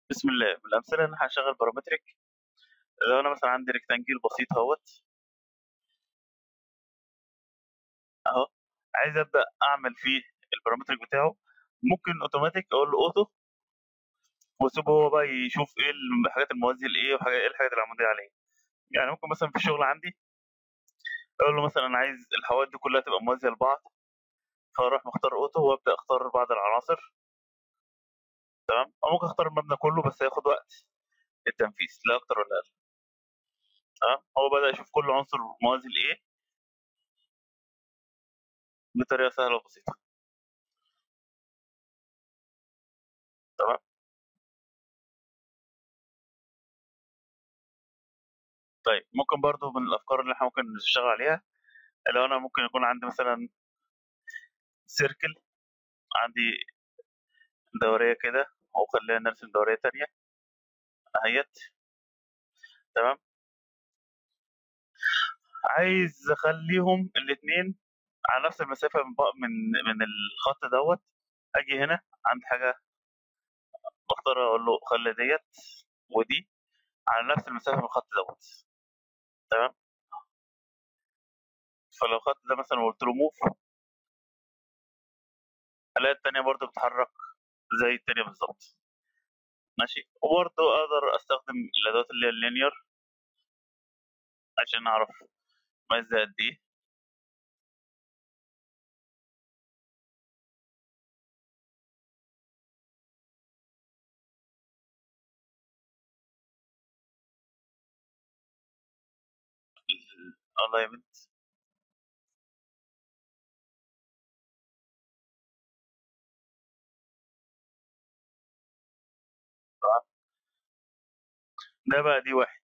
بسم الله من الامثله ان انا هشغل بارامتريك لو انا مثلا عندي ريكتانجل بسيط اهوت اهو عايز ابدا اعمل فيه البارامتريك بتاعه ممكن اوتوماتيك اقول له اوتو واسيبه هو بقى يشوف ايه الحاجات الموازيه لايه وحاجات ايه الحاجات العموديه عليه يعني ممكن مثلا في الشغل عندي اقول له مثلا انا عايز الحوائط دي كلها تبقى موازيه لبعض فاروح مختار اوتو وابدا اختار بعض العناصر تمام او ممكن اختار المبنى كله بس هياخد وقت التنفيذ لا اكتر ولا اقل تمام هو بدا يشوف كل عنصر موازي لايه بطريقه سهله وبسيطه تمام طيب ممكن برضو من الافكار اللي احنا ممكن نشتغل عليها لو انا ممكن يكون عندي مثلا سيركل عندي دوريه كده او خلينا نرسم دوريه تانية اهيت تمام عايز اخليهم الاثنين على نفس المسافه من بق- من من الخط دوت اجي هنا عند حاجه بختار اقول له خلي ديت ودي على نفس المسافه من الخط دوت تمام فلو الخط ده مثلا قلت له موف الاقي التانية برضو بتتحرك زي التانية بالظبط ماشي وبرضو اقدر استخدم الادوات اللي هي اللينير عشان اعرف مايز ده قد ايه الاينمنت ده بقى دي واحد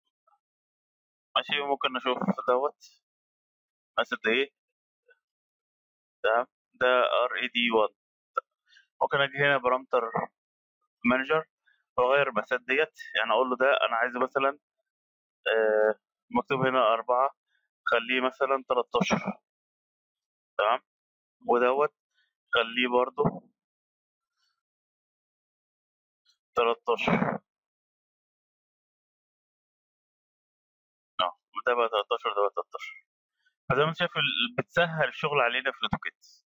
ماشي ممكن نشوف دوت مثلا ده ايه تمام ده ار اي دي 1 ممكن اجي هنا بارامتر مانجر واغير المسات ديت يعني اقول له ده انا عايز مثلا آه مكتوب هنا أربعة خليه مثلا 13 تمام ودوت خليه برضو 13 اه ده بقى 13 ده بقى 13 فزي ما انت شايف ال- بتسهل الشغل علينا في الاوتوكاد